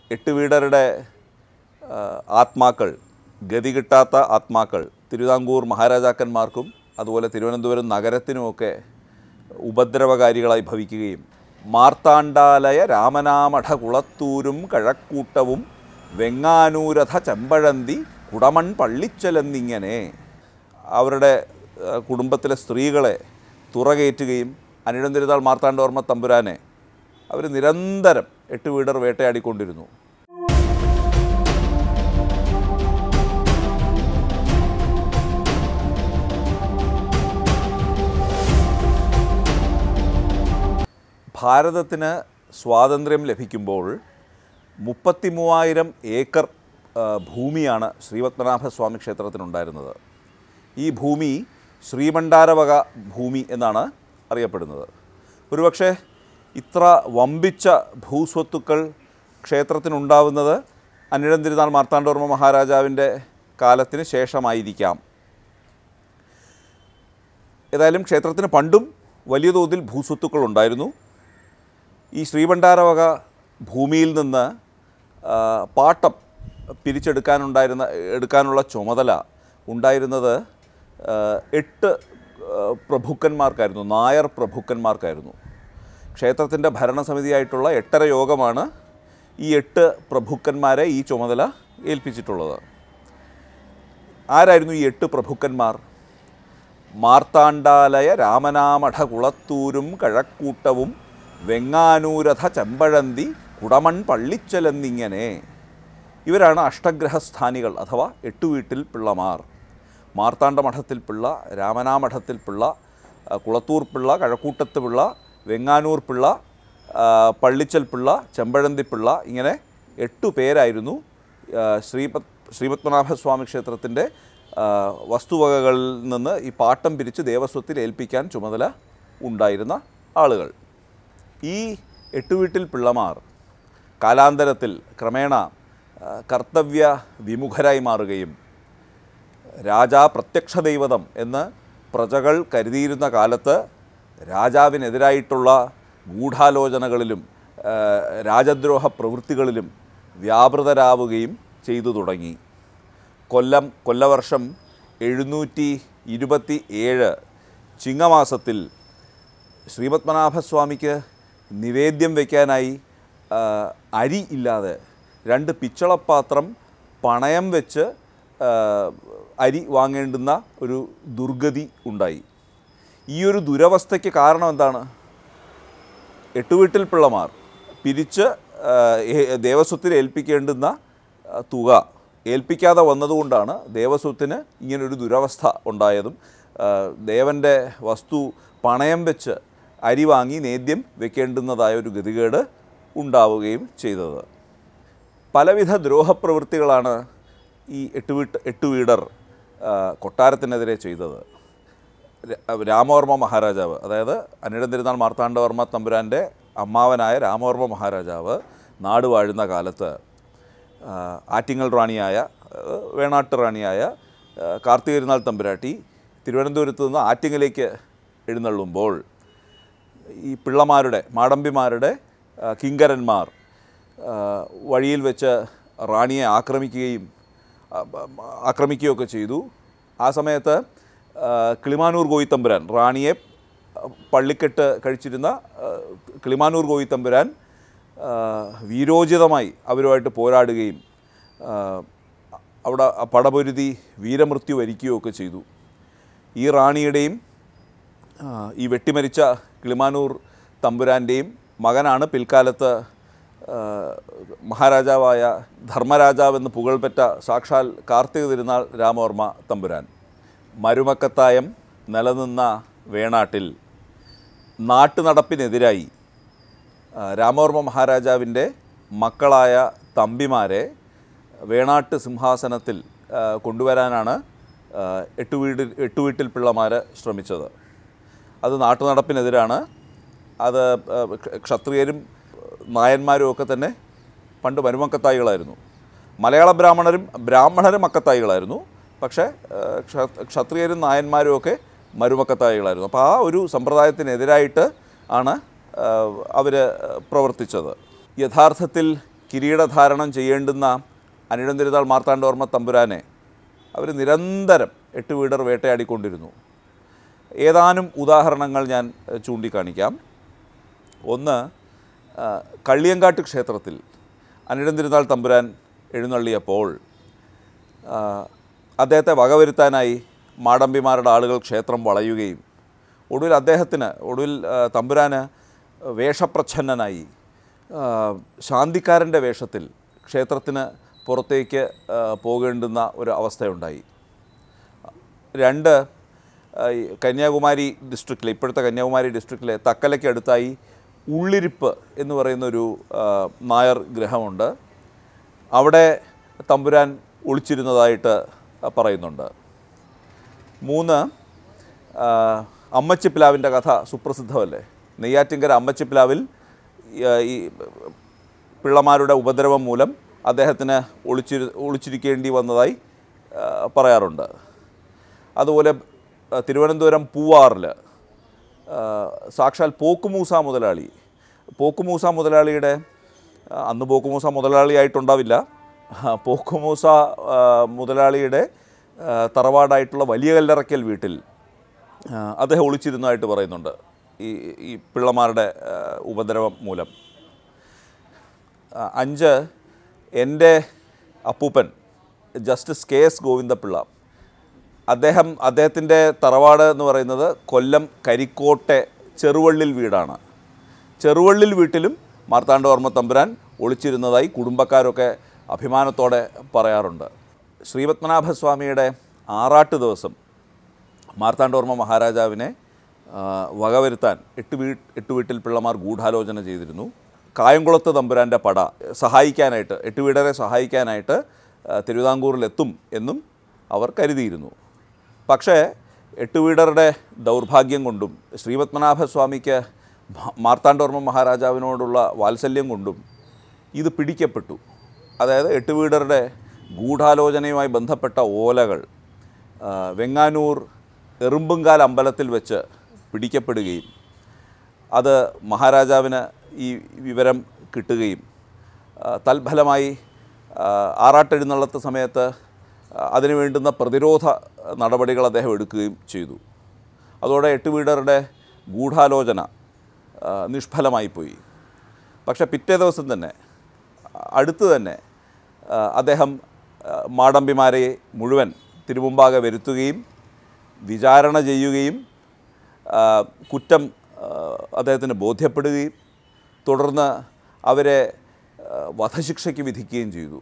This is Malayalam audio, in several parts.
എട്ട് വീടരുടെ ആ, ആത്മാക്കൾ ഗതി കിട്ടാത്ത ആത്മാക്കൾ തിരുവിതാംകൂർ മഹാരാജാക്കന്മാർക്കും അതുപോലെ തിരുവനന്തപുരം നഗരത്തിനുമൊക്കെ ഉപദ്രവകാരികളായി ഭവിക്കുകയും മാർത്താണ്ഡാലയ രാമനാമഠ കുളത്തൂരും കഴക്കൂട്ടവും വെങ്ങാനൂരഥ ചെമ്പഴന്തി കുടമൺ പള്ളിച്ചലെന്നിങ്ങനെ അവരുടെ ആ, കുടുംബത്തിലെ സ്ത്രീകളെ തുറകയറ്റുകയും അനിഴം തിരുതാൾ മാർത്താണ്ഡവർമ്മ തമ്പുരാനെ അവർ നിരന്തരം എട്ട് വീടർ വേട്ടയാടിക്കൊണ്ടിരുന്നു ഭാരതത്തിന് സ്വാതന്ത്ര്യം ലഭിക്കുമ്പോൾ മുപ്പത്തി മൂവായിരം ഏക്കർ ആ, ഭൂമിയാണ് ശ്രീപത്മനാഭസ്വാമി ക്ഷേത്രത്തിനുണ്ടായിരുന്നത് ഈ ഭൂമി ശ്രീമണ്ഡാരവക ഭൂമി എന്നാണ് അറിയപ്പെടുന്നത് ഒരുപക്ഷെ ഇത്ര വമ്പിച്ച ഭൂസ്വത്തുക്കൾ ക്ഷേത്രത്തിനുണ്ടാവുന്നത് അനിഴം തിരുനാൾ മാർത്താണ്ഡവർമ്മ മഹാരാജാവിൻ്റെ കാലത്തിന് ശേഷമായിരിക്കാം ഏതായാലും ക്ഷേത്രത്തിന് പണ്ടും വലിയ തോതിൽ ഭൂസ്വത്തുക്കൾ ഉണ്ടായിരുന്നു ഈ ശ്രീഭണ്ഡാരവക ഭൂമിയിൽ നിന്ന് ആ, പാട്ടം പിരിച്ചെടുക്കാനുണ്ടായിരുന്ന എടുക്കാനുള്ള ചുമതല ഉണ്ടായിരുന്നത് ആ, എട്ട് ആ, പ്രഭുക്കന്മാർക്കായിരുന്നു നായർ പ്രഭുക്കന്മാർക്കായിരുന്നു ക്ഷേത്രത്തിൻ്റെ ഭരണസമിതിയായിട്ടുള്ള എട്ടര യോഗമാണ് ഈ എട്ട് പ്രഭുക്കന്മാരെ ഈ ചുമതല ഏൽപ്പിച്ചിട്ടുള്ളത് ആരായിരുന്നു ഈ എട്ട് പ്രഭുക്കന്മാർ മാർത്താണ്ഡാലയ രാമനാമഠ കുളത്തൂരും കഴക്കൂട്ടവും വെങ്ങാനൂരഥ ചെമ്പഴന്തി കുടമൺ പള്ളിച്ചലെന്നിങ്ങനെ ഇവരാണ് അഷ്ടഗ്രഹസ്ഥാനികൾ അഥവാ എട്ടുവീട്ടിൽ പിള്ളമാർ മാർത്താണ്ഡ മഠത്തിൽ പിള്ള രാമനാമഠത്തിൽ പിള്ള ആ, കുളത്തൂർ പിള്ള കഴക്കൂട്ടത്ത് പിള്ള വെങ്ങാനൂർ പിള്ള ആ, പള്ളിച്ചൽ പിള്ള ചെമ്പഴന്തി പിള്ള ഇങ്ങനെ എട്ടു പേരായിരുന്നു ആ, ശ്രീപത് ശ്രീപത്മനാഭസ്വാമി ക്ഷേത്രത്തിൻ്റെ ആ, വസ്തുവകകളിൽ നിന്ന് ഈ പാട്ടം പിരിച്ച് ദേവസ്വത്തിൽ ഏൽപ്പിക്കാൻ ചുമതല ഉണ്ടായിരുന്ന ആളുകൾ ഈ എട്ടുവീട്ടിൽ പിള്ളമാർ കാലാന്തരത്തിൽ ക്രമേണ ആ, കർത്തവ്യ വിമുഖരായി മാറുകയും രാജാ പ്രത്യക്ഷ ദൈവതം എന്ന് പ്രജകൾ കരുതിയിരുന്ന കാലത്ത് രാജാവിനെതിരായിട്ടുള്ള ഗൂഢാലോചനകളിലും ആ, രാജദ്രോഹ പ്രവൃത്തികളിലും വ്യാപൃതരാവുകയും ചെയ്തു തുടങ്ങി കൊല്ലം കൊല്ലവർഷം എഴുന്നൂറ്റി ഇരുപത്തി ഏഴ് ചിങ്ങമാസത്തിൽ ശ്രീപത്മനാഭസ്വാമിക്ക് നിവേദ്യം വയ്ക്കാനായി ആ, അരി ഇല്ലാതെ രണ്ട് പിച്ചളപ്പാത്രം പണയം വെച്ച് ആ, അരി വാങ്ങേണ്ടുന്ന ഒരു ദുർഗതി ഉണ്ടായി ഈ ഒരു ദുരവസ്ഥയ്ക്ക് കാരണം എന്താണ് എട്ടുവീട്ടിൽ പിള്ളമാർ പിരിച്ച് ആ, ഏ- ദേവസ്വത്തിന് ഏൽപ്പിക്കേണ്ടുന്ന ആ, തുക ഏൽപ്പിക്കാതെ വന്നതുകൊണ്ടാണ് ദേവസ്വത്തിന് ഇങ്ങനൊരു ദുരവസ്ഥ ഉണ്ടായതും ആ, ദേവൻ്റെ വസ്തു പണയം വെച്ച് അരി വാങ്ങി നേദ്യം വെക്കേണ്ടുന്നതായ ഒരു ഗതികേട് ഉണ്ടാവുകയും ചെയ്തത് പലവിധ ദ്രോഹപ്രവൃത്തികളാണ് ഈ എട്ടുവീട്ട് എട്ടുവീടർ ആ, കൊട്ടാരത്തിനെതിരെ ചെയ്തത് ര- രാമവർമ്മ മഹാരാജാവ് അതായത് അനിഴം തിരുനാൾ മാർത്താണ്ഡവർമ്മ തമ്പുരാൻ്റെ അമ്മാവനായ രാമവർമ്മ മഹാരാജാവ് നാട് വാഴുന്ന കാലത്ത് ആ, ആറ്റിങ്ങൽ റാണിയായ ആ, വേണാട്ട് റാണിയായ ആ, കാർത്തിക തിരുനാൾ തമ്പുരാട്ടി തിരുവനന്തപുരത്ത് നിന്ന് ആറ്റിങ്ങലേക്ക് എഴുന്നള്ളുമ്പോൾ ഈ പിള്ളമാരുടെ മാടമ്പിമാരുടെ ആ, കിങ്കരന്മാർ ആ, വഴിയിൽ വെച്ച് റാണിയെ ആക്രമിക്കുകയും ആ, ബ- മ- ആക്രമിക്കുകയൊക്കെ ചെയ്തു ആ സമയത്ത് ആ, കിളിമാനൂർ കോയിത്തമ്പുരാൻ റാണിയെ ആ, പള്ളിക്കെട്ട് കഴിച്ചിരുന്ന ആ, കിളിമാനൂർ കോയിത്തമ്പുരാൻ ആ, വീരോചിതമായി അവരുമായിട്ട് പോരാടുകയും ആ, അവിടെ പടപൊരുതി വീരമൃത്യു വരിക്കുകയൊക്കെ ചെയ്തു ഈ റാണിയുടെയും ആ, ഈ വെട്ടിമരിച്ച കിളിമാനൂർ തമ്പുരാൻ്റെയും മകനാണ് പിൽക്കാലത്ത് ആ, മഹാരാജാവായ ധർമ്മരാജാവെന്ന് പുകൾപെറ്റ സാക്ഷാൽ കാർത്തിക തിരുനാൾ രാമവർമ്മ തമ്പുരാൻ മരുമക്കത്തായം നിലനിന്ന വേണാട്ടിൽ നാട്ടുനടപ്പിനെതിരായി ആ, രാമവർമ്മ മഹാരാജാവിൻ്റെ മക്കളായ തമ്പിമാരെ വേണാട്ട് സിംഹാസനത്തിൽ ആ, കൊണ്ടുവരാനാണ് ആ, എട്ടുവീട് എട്ടുവീട്ടിൽ പിള്ളമാർ ശ്രമിച്ചത് അത് നാട്ടുനടപ്പിനെതിരാണ് അത് ആ, ക്ഷ- ക്ഷത്രിയരും നായന്മാരും ഒക്കെ തന്നെ പണ്ട് മരുമക്കത്തായികളായിരുന്നു മലയാള ബ്രാഹ്മണരും ബ്രാഹ്മണരും മക്കത്തായികളായിരുന്നു പക്ഷേ ആ, ക്ഷ- ക്ഷത്രിയരും നായന്മാരും ഒക്കെ മരുമക്കത്തായികളായിരുന്നു അപ്പോൾ ആ ഒരു സമ്പ്രദായത്തിനെതിരായിട്ട് ആണ് അവർ പ്രവർത്തിച്ചത് യഥാർത്ഥത്തിൽ കിരീടധാരണം ചെയ്യേണ്ടുന്ന അനിഴം തിരുതാൾ മാർത്താണ്ഡവർമ്മ തമ്പുരാനെ അവർ നിരന്തരം എട്ട് വീടർ വേട്ടയാടിക്കൊണ്ടിരുന്നു ഏതാനും ഉദാഹരണങ്ങൾ ഞാൻ ഏഹ്, ചൂണ്ടിക്കാണിക്കാം ഒന്ന് ആ, കള്ളിയങ്കാട്ട് ക്ഷേത്രത്തിൽ അനിഴം തിരുനാൾ തമ്പുരാൻ എഴുന്നള്ളിയപ്പോൾ ആ, അദ്ദേഹത്തെ വകവരുത്താനായി മാടമ്പിമാരുടെ ആളുകൾ ക്ഷേത്രം വളയുകയും ഒടുവിൽ അദ്ദേഹത്തിന് ഒടുവിൽ ആ, തമ്പുരാന് വേഷപ്രച്ഛന്നനായി ആ, ശാന്തിക്കാരൻ്റെ വേഷത്തിൽ ക്ഷേത്രത്തിന് പുറത്തേക്ക് ആ, പോകേണ്ടുന്ന ഒരു അവസ്ഥയുണ്ടായി രണ്ട് ആ, ഈ കന്യാകുമാരി ഡിസ്ട്രിക്റ്റിലെ ഇപ്പോഴത്തെ കന്യാകുമാരി ഡിസ്ട്രിക്റ്റിലെ തക്കലയ്ക്ക് അടുത്തായി ഉള്ളിരിപ്പ് എന്ന് പറയുന്ന ഒരു ആ, നായർ ഗ്രഹമുണ്ട് അവിടെ തമ്പുരാൻ ഒളിച്ചിരുന്നതായിട്ട് പറയുന്നുണ്ട് മൂന്ന് ആ, അമ്മച്ചിപ്പിലാവിൻ്റെ കഥ സുപ്രസിദ്ധമല്ലേ നെയ്യാറ്റിങ്കര അമ്മച്ചിപ്പിലാവിൽ ഈ, ആ, ഈ പിള്ളമാരുടെ ഉപദ്രവം മൂലം അദ്ദേഹത്തിന് ഒളിച്ചിരി ഒളിച്ചിരിക്കേണ്ടി വന്നതായി ആ, പറയാറുണ്ട് അതുപോലെ ആ, തിരുവനന്തപുരം പൂവാറിൽ ആ, സാക്ഷാൽ പോക്കുമൂസ മുതലാളി പോക്കുമൂസ മുതലാളിയുടെ ആ, അന്ന് പോക്കുമൂസ മുതലാളിയായിട്ടുണ്ടാവില്ല ആ, പോക്കുമൂസ ആ, മുതലാളിയുടെ ആ, തറവാടായിട്ടുള്ള വലിയ കല്ലറയ്ക്കൽ വീട്ടിൽ ആ, അദ്ദേഹം ഒളിച്ചിരുന്നതായിട്ട് പറയുന്നുണ്ട് ഈ ഈ പിള്ളമാരുടെ ആ, ഉപദ്രവം മൂലം ആ, അഞ്ച് എൻ്റെ അപ്പൂപ്പൻ ജസ്റ്റിസ് കെ എസ് ഗോവിന്ദപിള്ള അദ്ദേഹം അദ്ദേഹത്തിൻ്റെ തറവാട് എന്ന് പറയുന്നത് കൊല്ലം കരിക്കോട്ടെ ചെറുവള്ളിൽ വീടാണ് ചെറുവള്ളിൽ വീട്ടിലും മാർത്താണ്ഡവർമ്മ തമ്പുരാൻ ഒളിച്ചിരുന്നതായി കുടുംബക്കാരൊക്കെ അഭിമാനത്തോടെ പറയാറുണ്ട് ശ്രീപത്മനാഭസ്വാമിയുടെ ആറാട്ട് ദിവസം മാർത്താണ്ഡവർമ്മ മഹാരാജാവിനെ ആ, വകവരുത്താൻ എട്ട് വീ എട്ട് വീട്ടിൽ പിള്ളമാർ ഗൂഢാലോചന ചെയ്തിരുന്നു കായംകുളത്ത് തമ്പുരാൻ്റെ പട സഹായിക്കാനായിട്ട് എട്ട് വീടരെ സഹായിക്കാനായിട്ട് ആ, തിരുവിതാംകൂറിലെത്തും എന്നും അവർ കരുതിയിരുന്നു പക്ഷേ എട്ട് വീടറുടെ ദൗർഭാഗ്യം കൊണ്ടും ശ്രീപത്മനാഭസ്വാമിക്ക് മ- മാർത്താണ്ഡവർമ്മ മഹാരാജാവിനോടുള്ള വാത്സല്യം കൊണ്ടും ഇത് പിടിക്കപ്പെട്ടു അതായത് എട്ട് വീടറുടെ ഗൂഢാലോചനയുമായി ബന്ധപ്പെട്ട ഓലകൾ ആ, വെങ്ങാനൂർ എറുമ്പുങ്കാൽ അമ്പലത്തിൽ വെച്ച് പിടിക്കപ്പെടുകയും അത് മഹാരാജാവിന് ഈ വിവരം കിട്ടുകയും ആ, തൽഫലമായി ആ, ആറാട്ടെഴുന്നള്ളത്ത് സമയത്ത് ആ, അതിനു വേണ്ടുന്ന പ്രതിരോധ നടപടികൾ അദ്ദേഹം എടുക്കുകയും ചെയ്തു അതോടെ എട്ട് വീടറുടെ ഗൂഢാലോചന ആ, നിഷ്ഫലമായിപ്പോയി പക്ഷേ പിറ്റേ ദിവസം തന്നെ അടുത്ത് തന്നെ ആ, അദ്ദേഹം ആ, മാടമ്പിമാരെ മുഴുവൻ തിരുമുമ്പാകെ വരുത്തുകയും വിചാരണ ചെയ്യുകയും ആ, കുറ്റം ആ, അദ്ദേഹത്തിന് ബോധ്യപ്പെടുകയും തുടർന്ന് അവരെ ആ, വധശിക്ഷയ്ക്ക് വിധിക്കുകയും ചെയ്തു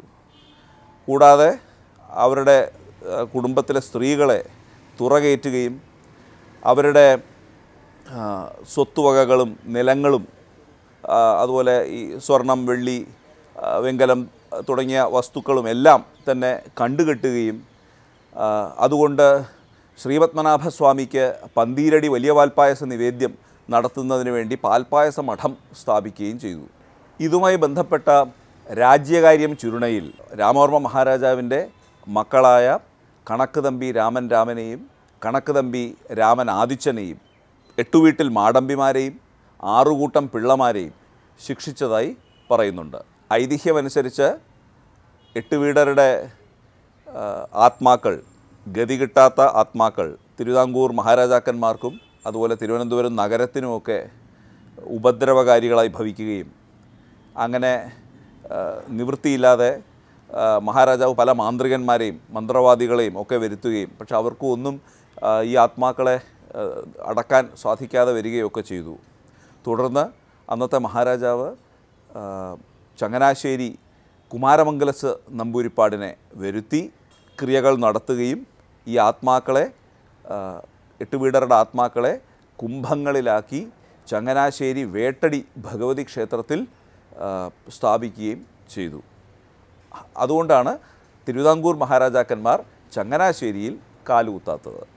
കൂടാതെ അവരുടെ ആ, കുടുംബത്തിലെ സ്ത്രീകളെ തുറകയറ്റുകയും അവരുടെ ആ, സ്വത്തുവകകളും നിലങ്ങളും ആ, അതുപോലെ ഈ സ്വർണം വെള്ളി ആ, വെങ്കലം ആ, തുടങ്ങിയ വസ്തുക്കളും എല്ലാം തന്നെ കണ്ടുകെട്ടുകയും ആ, അതുകൊണ്ട് ശ്രീപത്മനാഭസ്വാമിക്ക് പന്തീരടി വലിയ പാൽപ്പായസ നിവേദ്യം നടത്തുന്നതിന് വേണ്ടി പാൽപ്പായസ മഠം സ്ഥാപിക്കുകയും ചെയ്തു ഇതുമായി ബന്ധപ്പെട്ട രാജ്യകാര്യം ചുരുണയിൽ രാമവർമ്മ മഹാരാജാവിൻ്റെ മക്കളായ കണക്ക് തമ്പി രാമൻ രാമനെയും കണക്ക് തമ്പി രാമൻ ആദിച്ചനെയും എട്ടുവീട്ടിൽ മാടമ്പിമാരെയും ആറുകൂട്ടം പിള്ളമാരെയും ശിക്ഷിച്ചതായി പറയുന്നുണ്ട് ഐതിഹ്യമനുസരിച്ച് എട്ട് വീടരുടെ ആ, ആത്മാക്കൾ ഗതി കിട്ടാത്ത ആത്മാക്കൾ തിരുവിതാംകൂർ മഹാരാജാക്കന്മാർക്കും അതുപോലെ തിരുവനന്തപുരം നഗരത്തിനുമൊക്കെ ഉപദ്രവകാരികളായി ഭവിക്കുകയും അങ്ങനെ ആ, നിവൃത്തിയില്ലാതെ ആ, മഹാരാജാവ് പല മാന്ത്രികന്മാരെയും മന്ത്രവാദികളെയും ഒക്കെ വരുത്തുകയും പക്ഷെ അവർക്കും ഒന്നും ആ, ഈ ആത്മാക്കളെ ആ, അടക്കാൻ സാധിക്കാതെ വരികയൊക്കെ ചെയ്തു തുടർന്ന് അന്നത്തെ മഹാരാജാവ് ആ, ചങ്ങനാശ്ശേരി കുമാരമംഗലസ് നമ്പൂരിപ്പാടിനെ വരുത്തി ക്രിയകൾ നടത്തുകയും ഈ ആത്മാക്കളെ ആ, എട്ടുവീടരുടെ ആത്മാക്കളെ കുംഭങ്ങളിലാക്കി ചങ്ങനാശ്ശേരി വേട്ടടി ഭഗവതി ക്ഷേത്രത്തിൽ ആ, സ്ഥാപിക്കുകയും ചെയ്തു അതുകൊണ്ടാണ് തിരുവിതാംകൂർ മഹാരാജാക്കന്മാർ ചങ്ങനാശ്ശേരിയിൽ കാലുകുത്താത്തത്